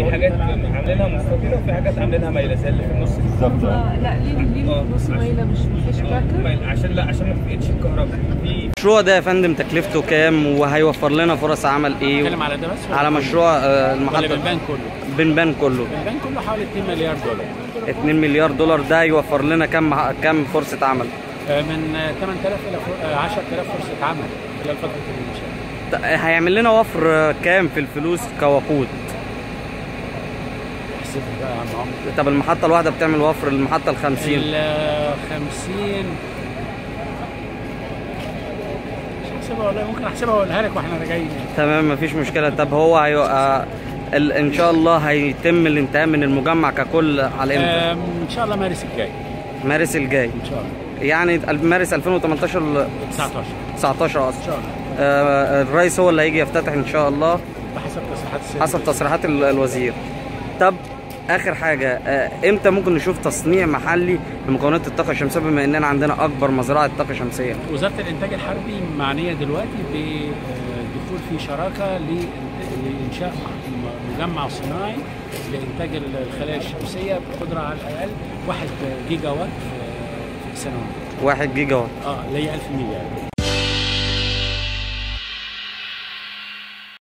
في حاجات عاملينها مستطيله وفي حاجات عاملينها مايله زي اللي في النص بالظبط آه. آه، لا ليه ليه آه، في النص عشان- مايله مش مفيش كراكر مايلة. عشان لا عشان ما تفقدش الكهرباء في المشروع ده يا فندم تكلفته كام وهيوفر لنا فرص عمل ايه بتكلم على ده بس ولا على كله؟ مشروع آه، ولا المحطة بالبان كله بنبان كله بالبان كله حوالي 2 مليار دولار 2 مليار دولار ده يوفر لنا كام كام فرصة عمل آه، من آه، 8000 الى فوق- آه، 10000 فرصه عمل خلال فتره الانشاء ط- هيعمل لنا وفر آه، كام في الفلوس كوقود احسبها بقى يا عم عمرو طب المحطة الواحدة بتعمل وفر المحطة ال 50 ال 50 مش هحسبها والله ممكن احسبها واقولها لك واحنا راجعين يعني. تمام مفيش مشكلة طب هو هي... آه، ال... ان شاء الله هيتم الانتهاء من المجمع ككل على امتى؟ آم، ان شاء الله مارس الجاي مارس الجاي ان شاء الله يعني مارس 2018 ل 19 19 ان اصلا شاء الله آه، الرئيس هو اللي هيجي يفتتح ان شاء الله بحسب تصريحات السيد حسب تصريحات ال- الوزير طب اخر حاجه آه، امتى ممكن نشوف تصنيع محلي لمكونات الطاقه الشمسيه بما اننا عندنا اكبر مزرعه طاقه شمسيه وزاره الانتاج الحربي معنيه دلوقتي بالدخول في شراكه ل- لانشاء م- مجمع صناعي لانتاج الخلايا الشمسيه بقدره على الاقل 1 جيجا وات في في سنوات 1 جيجا وات اه اللي هي 1000 ميجا